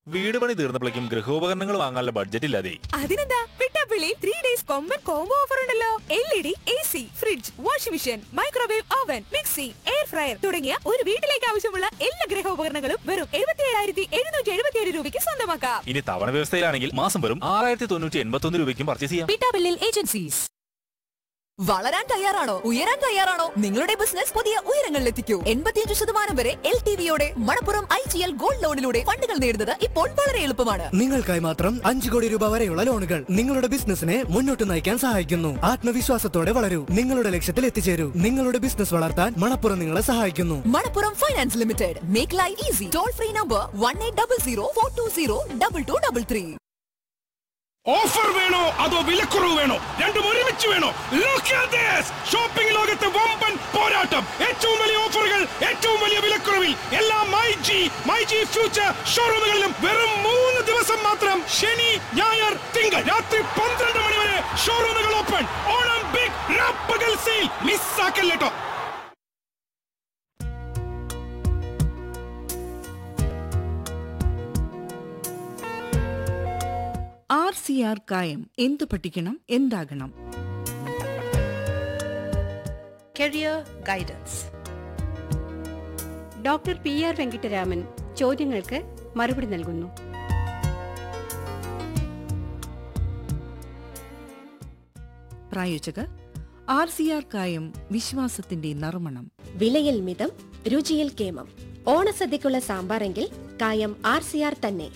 വീട് പണി തീർന്നപ്പോഴേക്കും ഗൃഹോപകരണങ്ങൾ വാങ്ങാനുള്ള ബഡ്ജറ്റ് ഇല്ലാതെ അതിനെന്താ പിട്ടാപ്പിള്ളി ത്രീ ഡേയ്സ് കൊമ്പൻ കോംബോ ഓഫർ ഉണ്ടല്ലോ L E D A C fridge washing machine microwave oven mixie air fryer തുടങ്ങിയ ഒരു വീട്ടിലേക്ക് ആവശ്യമുള്ള എല്ലാ ഗൃഹോപകരണങ്ങളും വെറും എഴുപത്തി ഏഴായിരത്തി എഴുന്നൂറ്റി എഴുപത്തിയേഴ് രൂപയ്ക്ക് സ്വന്തമാക്കാം ഇനി തവണ വ്യവസ്ഥയിലാണെങ്കിൽ മാസം വെറും ആറായിരത്തി തൊണ്ണൂറ്റി എൺപത്തി ഒന്ന് രൂപയ്ക്കും പർച്ചേസ് ചെയ്യാം പിട്ടാപ്പിള്ളിൽ ഏജൻസീസ് വളരാൻ തയ്യാറാണോ ഉയരാൻ തയ്യാറാണോ നിങ്ങളുടെ ബിസിനസ് പുതിയ ഉയരങ്ങളിലെത്തിക്കൂ എൺപത്തിയഞ്ച് ശതമാനം വരെ എൽ ടി വിയോടെ Manappuram I G L gold ലോണിലൂടെ ഫണ്ടുകൾ നേടുന്നത് ഇപ്പോൾ വളരെ എളുപ്പമാണ് നിങ്ങൾക്കായി മാത്രം അഞ്ചു കോടി രൂപ വരെയുള്ള ലോണുകൾ നിങ്ങളുടെ ബിസിനസിനെ മുന്നോട്ട് നയിക്കാൻ സഹായിക്കുന്നു ആത്മവിശ്വാസത്തോടെ വളരൂ നിങ്ങളുടെ ലക്ഷ്യത്തിൽ എത്തിച്ചേരൂ നിങ്ങളുടെ ബിസിനസ് വളർത്താൻ മണപ്പുറം നിങ്ങളെ സഹായിക്കുന്നു Manappuram finance limited make life easy toll free number one eight double zero four two zero double two double three offer വേണോ അതോ വിലക്കുറവ് വേണോ രണ്ടും ഒരുമിച്ച് വേണോ ഷോപ്പിംഗ് ലോകത്തെ വമ്പൻ പോരാട്ടം ഏറ്റവും വലിയ ഓഫറുകൾ ഏറ്റവും വലിയ വിലക്കുറവിൽ എല്ലാ myG myG future ഷോറൂമുകളിലും വെറും മൂന്ന് ദിവസം മാത്രം ശനി ഞായർ തിങ്കൾ രാത്രി പന്ത്രണ്ട് മണി വരെ ഷോറൂമുകൾ ഓപ്പൺ ഓണം ബിഗ് റാപ്പകൽ സെയിൽ മിസ്സാക്കല്ലേട്ടോ ആർ സി ആർ കായം എന്തു പഠിക്കണം എന്താകണം career guidance doctor P R Venkittaraman ചോദ്യങ്ങൾക്ക് മറുപടി നൽകുന്നു പ്രായോജകർ ആർ സി ആർ കായം വിശ്വാസത്തിന്റെ നറുമണം വിലയിൽ മിതം രുചിയിൽ കേമം ഓണസദ്യക്കുള്ള സാമ്പാറെങ്കിൽ കായം ആർ സി ആർ തന്നെ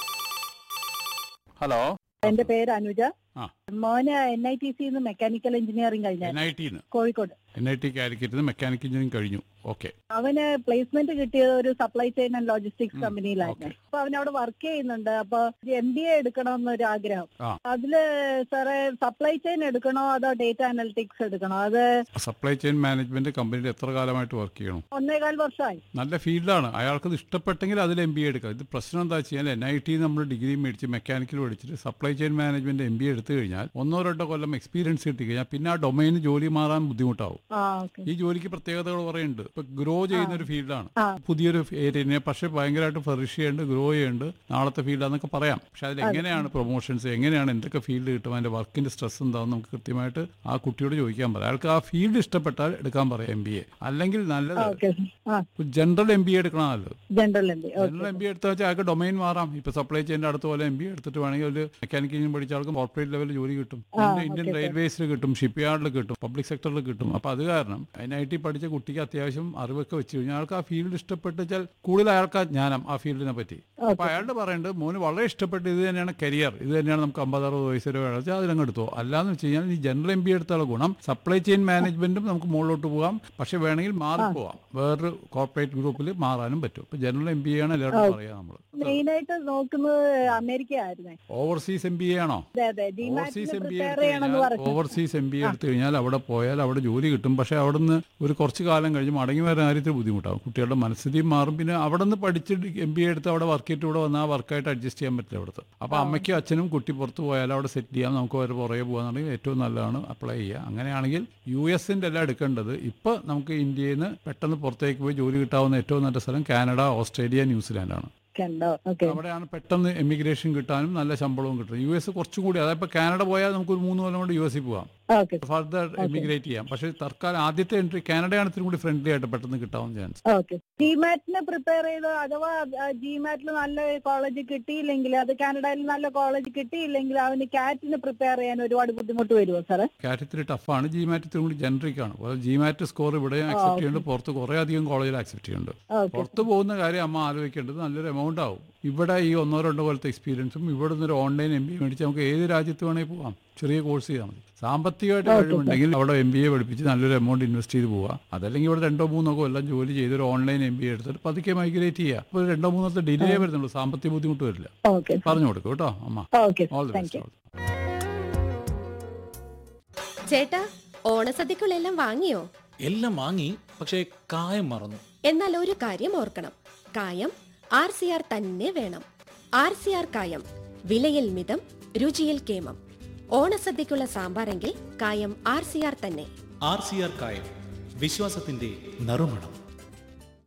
ഹലോ എന്റെ പേര് അനുജ ആ. മോന് N I T C mechanical engineering N കഴിഞ്ഞ ഐ ടിന്ന് കോഴിക്കോട് എൻ ഐ ടി കാലിക്കറ്റിന്ന് മെക്കാനിക്കൽ എഞ്ചിനീയറിംഗ് കഴിഞ്ഞു ഓക്കെ അവന് പ്ലേസ്മെന്റ് കിട്ടിയത് ഒരു സപ്ലൈ ചെയിൻ ആൻഡ് ലോജിസ്റ്റിക്സ് ഉം, കമ്പനിയിലായിരുന്നു okay. അപ്പൊ അവൻ അവിടെ വർക്ക് ചെയ്യുന്നുണ്ട് അപ്പൊ എം ബി എ എടുക്കണമെന്നൊരു ആഗ്രഹം ആ. അതില് സാറേ സപ്ലൈ ചെയിൻ എടുക്കണോ അതോ ഡേറ്റ അനലിറ്റിക്സ് എടുക്കണോ അത് സപ്ലൈ ചെയിൻ മാനേജ്മെന്റ് കമ്പനിയിൽ എത്ര കാലമായിട്ട് വർക്ക് ചെയ്യണം ഒന്നേകാൽ വർഷമായി നല്ല ഫീൽഡാണ് അയാൾക്ക് ഇത് ഇഷ്ടപ്പെട്ടെങ്കിൽ അതിൽ എം ബി എ എടുക്കാം ഇത് പ്രശ്നം എന്താ വെച്ചാൽ എൻ ഐ ടി നമ്മൾ ഡിഗ്രി മേടിച്ച് മെക്കാനിക്കൽ പഠിച്ചിട്ട് supply chain management M B A എടുത്തു കഴിഞ്ഞാൽ ഒന്നോ രണ്ടോ കൊല്ലം എക്സ്പീരിയൻസ് കിട്ടി കഴിഞ്ഞാൽ പിന്നെ ആ ഡൊമൈന് ജോലി മാറാൻ ബുദ്ധിമുട്ടാവും ആ ഓക്കെ ഈ ജോലിക്ക് പ്രത്യേകതകൾ പറയുന്നുണ്ട് ഇപ്പൊ ഗ്രോ ചെയ്യുന്ന ഒരു ഫീൽഡാണ് ആ. പുതിയൊരു ഏരിയനെ പക്ഷെ ഭയങ്കരമായിട്ട് ഫ്ലറിഷ് ചെയ്യുന്നുണ്ട് ഗ്രോ ചെയ്യുന്നുണ്ട് നാളത്തെ ഫീൽഡാന്നൊക്കെ പറയാം പക്ഷെ അതിൽ എങ്ങനെയാണ് പ്രൊമോഷൻസ് എങ്ങനെയാണ് എന്തൊക്കെ ഫീൽഡ് കിട്ടും അതിന്റെ വർക്കിന്റെ സ്ട്രെസ് എന്താണെന്ന് നമുക്ക് കൃത്യമായിട്ട് ആ കുട്ടിയോട് ചോദിക്കാൻ പറയാം അയാൾക്ക് ആ ഫീൽഡ് ഇഷ്ടപ്പെട്ടാൽ എടുക്കാൻ പറയാം എം ബി എ അല്ലെങ്കിൽ നല്ലത് ഓക്കെ ആ ജനറൽ എം ബി എ എടുക്കണം നല്ലത് general M B general M B എടുത്താൽ വെച്ചാൽ അയാൾക്ക് ഡൊമൈൻ മാറാം ഇപ്പൊ സപ്ലൈ ചെയിൻ്റെ അടുത്ത പോലെ എം ബി എടുത്തിട്ട് വേണമെങ്കിൽ ഒരു മെക്കാനിക്കൽ എഞ്ചിൻ പഠിച്ച ആൾക്ക് കോർപ്പറേറ്റ് ലെവലിൽ ജോലി കിട്ടും ആ, ഇന്ത്യൻ- ഇന്ത്യൻ okay, sir. റെയിൽവേസിൽ കിട്ടും ഷിപ്പ് യാർഡിൽ കിട്ടും പബ്ലിക് സെക്ടറിൽ കിട്ടും അപ്പൊ അത് കാരണം എൻ ഐ ടി പഠിച്ച കുട്ടിക്ക് അത്യാവശ്യം അറിവൊക്കെ വെച്ച് കഴിഞ്ഞാൽ അയാൾക്ക് ആ ഫീൽഡ് ഇഷ്ടപ്പെട്ടാൽ കൂടുതൽ അയാൾക്ക് ആ ജ്ഞാനം ആ ഫീൽഡിനെ പറ്റി അപ്പൊ അയാളുടെ പറയുന്നത് മോന് വളരെ ഇഷ്ടപ്പെട്ട് ഇത് തന്നെയാണ് കരിയർ ഇത് തന്നെയാണ് നമുക്ക് അമ്പത് അറുപത് വയസ്സ് വരെ വേണം വെച്ചാൽ അതിലങ്ങ് എടുത്തോ അല്ലാന്ന് വെച്ച് കഴിഞ്ഞാൽ ഈ ജനറൽ എം ബി എടുത്തുള്ള ഗുണം സപ്ലൈ ചെയിൻ മാനേജ്മെന്റും നമുക്ക് മുകളിലോട്ട് പോകാം പക്ഷെ വേണമെങ്കിൽ മാറി പോവാം വേറൊരു കോർപ്പറേറ്റ് ഗ്രൂപ്പിൽ മാറാനും പറ്റും ഇപ്പൊ ജനറൽ എം ബി ആണ് എല്ലാവരും പറയാ നമ്മൾ മെയിൻ ആയിട്ട് നോക്കുന്നത് അമേരിക്ക ആയിരുന്നേ ഓവർസീസ് എം ബി എ ആണോ അതെ അതെ ഓവർസീസ് ഡിമാറ്റിന് എം ബി എ പ്രിപ്പയർ എടുത്തു ചെയ്യണമെന്ന് കഴിഞ്ഞാൽ പറഞ്ഞു ഓവർസീസ് എം ബി എ എടുത്തു കഴിഞ്ഞാൽ അവിടെ പോയാൽ അവിടെ ജോലി കിട്ടും പക്ഷെ അവിടെ നിന്ന് ഒരു കുറച്ച് കാലം കഴിഞ്ഞ് മടങ്ങി വരാൻ കാര്യത്തിൽ ബുദ്ധിമുട്ടാവും കുട്ടികളുടെ മനസ്ഥിതിയും മാറും പിന്നെ അവിടെ നിന്ന് പഠിച്ചിട്ട് എം ബി എ എടുത്ത് അവിടെ വർക്ക് ചെയ്തിട്ട് ഇവിടെ വന്നാൽ ആ വർക്കായിട്ട് അഡ്ജസ്റ്റ് ചെയ്യാൻ പറ്റില്ല അവിടുത്തെ അപ്പോൾ അമ്മയ്ക്കും അച്ഛനും കുട്ടി പുറത്ത് പോയാൽ അവിടെ സെറ്റ് ചെയ്യാം നമുക്ക് അവർ പുറകെ പോകാന്നുണ്ടെങ്കിൽ ഏറ്റവും നല്ലതാണ് അപ്ലൈ ചെയ്യുക അങ്ങനെയാണെങ്കിൽ യു എസിൻ്റെ എല്ലാം എടുക്കേണ്ടത് ഇപ്പോൾ നമുക്ക് ഇന്ത്യയിൽ നിന്ന് പെട്ടെന്ന് പുറത്തേക്ക് പോയി ജോലി കിട്ടാവുന്ന ഏറ്റവും നല്ല സ്ഥലം കാനഡ ഓസ്ട്രേലിയ ന്യൂസിലാൻഡാണ് കണ്ടോ ഓക്കെ അവിടെയാണ് പെട്ടെന്ന് എമിഗ്രേഷൻ കിട്ടാനും നല്ല ശമ്പളവും കിട്ടും യു എസ് കുറച്ചും കൂടി അതായത് ഇപ്പൊ കാനഡ പോയാൽ നമുക്ക് ഒരു മൂന്ന് കൊല്ലം കൊണ്ട് യു എസിൽ പോകാം ഓക്കെ ഫർദർ എമിഗ്രേറ്റ് ചെയ്യാം പക്ഷേ തൽക്കാലം ആദ്യത്തെ എൻട്രി കാനഡയാണ് ഇത്തിരി കൂടി ഫ്രണ്ട്ലി ആയിട്ട് പെട്ടെന്ന് കിട്ടാവുന്ന ചാൻസ് ഓക്കെ ജിമാറ്റിന് പ്രിപ്പയർ ചെയ്ത് അഥവാ ജിമാറ്റിൽ നല്ല കോളേജ് കിട്ടിയില്ലെങ്കിൽ അത് കാനഡയിൽ നല്ല കോളേജ് കിട്ടിയില്ലെങ്കിൽ അവന് കാറ്റിന് പ്രിപ്പയർ ചെയ്യാൻ ഒരുപാട് ബുദ്ധിമുട്ട് വരുമോ സാറേ കാറ്റ് ഇത്തിരി ടഫാണ് ജിമാറ്റ് ഇത്തിരി കൂടി ജനറിക് ആണ് അപ്പോൾ ജിമാറ്റ് സ്കോർ ഇവിടെ അക്സെപ്റ്റ് ചെയ്യുന്നുണ്ട് പുറത്ത് കുറേ അധികം കോളേജിൽ അക്സെപ്റ്റ് ചെയ്യുന്നുണ്ട് ഓക്കെ പുറത്ത് പോകുന്ന കാര്യം അമ്മ ആലോചിക്കേണ്ടത് നല്ലൊരു എമൗണ്ട് ആവും ഇവിടെ ഈ ഒന്നോ രണ്ടോ കൊല്ലത്തെ എക്സ്പീരിയൻസും ഇവിടെ നിന്ന് ഒരു ഓൺലൈൻ എം ബി മേടിച്ച് നമുക്ക് ഏത് രാജ്യത്ത് വേണമെങ്കിൽ പോകാം ചെറിയ കോഴ്സ് ചെയ്താൽ മതി സാമ്പത്തികമായിട്ട് കഴിവുണ്ടെങ്കിൽ അവിടെ എം ബി എ പഠിപ്പിച്ച് നല്ലൊരു എമൗണ്ട് ഇൻവെസ്റ്റ് ചെയ്ത് പോവുക അതല്ലെങ്കിൽ ഇവിടെ രണ്ടോ മൂന്നോ കൊല്ലം ജോലി ചെയ്ത് ഒരു ഓൺലൈൻ എം ബി എ എടുത്തിട്ട് പതുക്കെ മൈഗ്രേറ്റ് ചെയ്യുക അപ്പോൾ രണ്ടോ മൂന്നത്തെ ഡിലേ വരുന്നുള്ളൂ സാമ്പത്തിക ബുദ്ധിമുട്ട് വരില്ല ഓക്കെ പറഞ്ഞു കൊടുക്കും കേട്ടോ അമ്മ okay all the thank best you ചേട്ടാ ഓണസദ്യക്കുള്ളെല്ലാം വാങ്ങിയോ എല്ലാം വാങ്ങി പക്ഷേ കായം മറന്നു എന്നാൽ ഒരു കാര്യം ഓർക്കണം കായം ആർ സി ആർ തന്നെ വേണം ആർ സി ആർ കായം വിലയിൽ മിതം രുചിയിൽ കേമം ഓണസദ്യക്കുള്ള സാമ്പാറെങ്കിൽ കായം ആർ സി ആർ തന്നെ ആർ സി ആർ കായം വിശ്വാസത്തിന്റെ നറുമണം